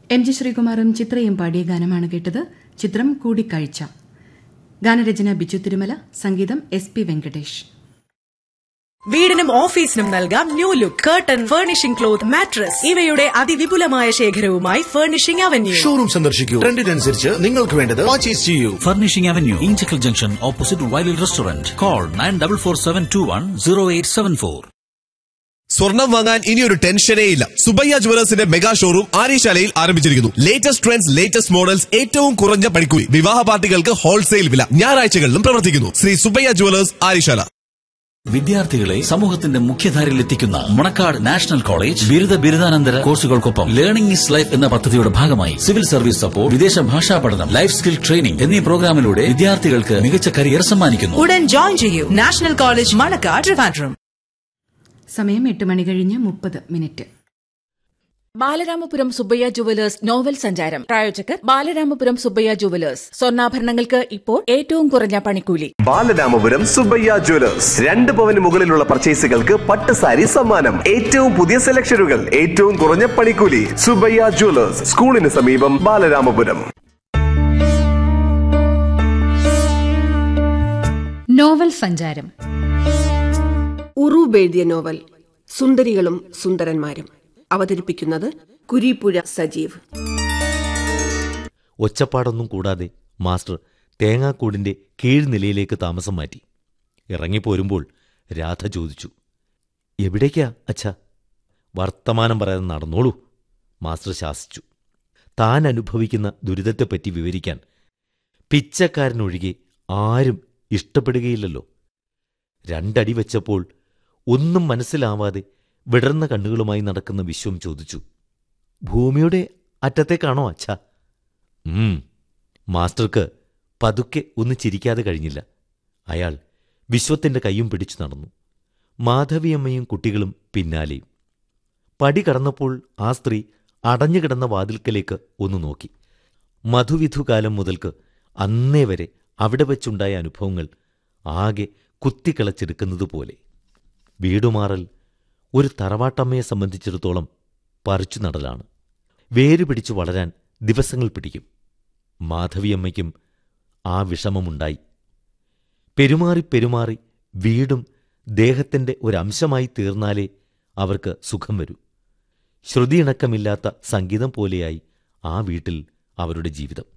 M G ശ്രീകുമാറും ചിത്രയും പാടിയ ഗാനമാണ് കേട്ടത് ചിത്രം കൂടിക്കാഴ്ച ഗാനരചന ബിജു തിരുമല സംഗീതം എസ് പി വെങ്കടേഷ് വീടിനും ഓഫീസിനും നൽകാം new look curtain furnishing cloth mattress ഇവയുടെ അതിവിപുലമായ ശേഖരവുമായി ഫർണിഷിംഗ് അവന്യൂ ഷോറൂം സന്ദർശിക്കൂ ട്രെൻഡിനനുസരിച്ച് നിങ്ങൾക്ക് വേണ്ടത് പർച്ചേസ് ചെയ്യൂ Furnishing Avenue, Inchicle Junction, opposite Wiley Restaurant. Call 9447210874. സ്വർണം വാങ്ങാൻ ഇനിയൊരു ടെൻഷനേ ഇല്ല സുബയ്യ ജുവലേഴ്സിന്റെ മെഗാ ഷോറൂം ആര്യശാലയിൽ ആരംഭിച്ചിരിക്കുന്നു ലേറ്റസ്റ്റ് ട്രെൻഡ്സ് ലേറ്റസ്റ്റ് മോഡൽസ് ഏറ്റവും കുറഞ്ഞ പണിക്കൂലി വിവാഹ പാർട്ടികൾക്ക് ഹോൾസെയിൽ വില ഞായറാഴ്ചകളിലും പ്രവർത്തിക്കുന്നു ശ്രീ സുബയ്യ ജുവലേഴ്സ് ആര്യശാല വിദ്യാർത്ഥികളെ സമൂഹത്തിന്റെ മുഖ്യധാരയിൽ എത്തിക്കുന്ന മണക്കാട് നാഷണൽ കോളേജ് ബിരുദ ബിരുദാനന്തര കോഴ്സുകൾക്കൊപ്പം ലേണിംഗ് ഇസ് ലൈഫ് എന്ന പദ്ധതിയുടെ ഭാഗമായി സിവിൽ സർവീസ് സപ്പോർട്ട് വിദേശ ഭാഷാ പഠനം ലൈഫ് സ്കിൽ ട്രെയിനിംഗ് എന്നീ പ്രോഗ്രാമിലൂടെ വിദ്യാർത്ഥികൾക്ക് മികച്ച കരിയർ സമ്മാനിക്കുന്നു ഉടൻ ജോയിൻ ചെയ്യൂ നാഷണൽ കോളേജ് മണക്കാട് ട്രിവാൻഡ്രം സമയം എട്ട് മണി കഴിഞ്ഞ് മുപ്പത് minute Balaramapuram Subbaiah jewellers novel സഞ്ചാരം പ്രായോജകർ ബാലരാമപുരം സുബ്ബയ്യ ജുവലേഴ്സ് സ്വർണ്ണാഭരണങ്ങൾക്ക് ഇപ്പോൾ ഏറ്റവും കുറഞ്ഞ പണിക്കൂലി ബാലരാമപുരം സുബയ്യ ജ്വല്ലേഴ്സ് രണ്ട് പവന് മുകളിലുള്ള പർച്ചേസുകൾക്ക് പട്ട് സാരി സമ്മാനം ഏറ്റവും പുതിയ സെലക്ഷനുകൾ ഏറ്റവും കുറഞ്ഞ പണിക്കൂലി സുബയ്യ ജ്വല്ലേഴ്സ് സ്കൂളിന് സമീപം ബാലരാമപുരം നോവൽ സഞ്ചാരം ഉറൂബ് എഴുതിയ നോവൽ സുന്ദരികളും സുന്ദരന്മാരും അവതരിപ്പിക്കുന്നത് കുരീപ്പുഴ സജീവ് ഒച്ചപ്പാടൊന്നും കൂടാതെ മാസ്റ്റർ തേങ്ങാക്കൂടിന്റെ കീഴ്നിലയിലേക്ക് താമസം മാറ്റി ഇറങ്ങിപ്പോരുമ്പോൾ രാധ ചോദിച്ചു എവിടേക്കാ അച്ഛാ വർത്തമാനം പറയാതെ നടന്നോളൂ മാസ്റ്റർ ശാസിച്ചു താൻ അനുഭവിക്കുന്ന ദുരിതത്തെപ്പറ്റി വിവരിക്കാൻ പിച്ചക്കാരനൊഴികെ ആരും ഇഷ്ടപ്പെടുകയില്ലല്ലോ രണ്ടടി വെച്ചപ്പോൾ ഒന്നും മനസ്സിലാവാതെ വിടർന്ന കണ്ണുകളുമായി നടക്കുന്ന വിശ്വം ചോദിച്ചു ഭൂമിയുടെ അറ്റത്തേക്കാണോ അച്ഛാ ഉം മാസ്റ്റർക്ക് പതുക്കെ ഒന്ന് ചിരിക്കാതെ കഴിഞ്ഞില്ല അയാൾ വിശ്വത്തിന്റെ കൈയും പിടിച്ചു നടന്നു മാധവിയമ്മയും കുട്ടികളും പിന്നാലെയും പടി കടന്നപ്പോൾ ആ സ്ത്രീ അടഞ്ഞുകിടന്ന വാതിൽക്കലേക്ക് ഒന്ന് നോക്കി മധുവിധുകാലം മുതൽക്ക് അന്നേ വരെ അവിടെ വെച്ചുണ്ടായ അനുഭവങ്ങൾ ആകെ കുത്തിക്കിളച്ചെടുക്കുന്നതുപോലെ വീടുമാറൽ ഒരു തറവാട്ടമ്മയെ സംബന്ധിച്ചിടത്തോളം പറിച്ചു നടലാണ് വേരുപിടിച്ചു വളരാൻ ദിവസങ്ങൾ പിടിക്കും മാധവിയമ്മയ്ക്കും ആ വിഷമമുണ്ടായി പെരുമാറി പെരുമാറി വീടും ദേഹത്തിന്റെ ഒരംശമായി തീർന്നാലേ അവർക്ക് സുഖം വരൂ ശ്രുതിയിണക്കമില്ലാത്ത സംഗീതം പോലെയായി ആ വീട്ടിൽ അവരുടെ ജീവിതം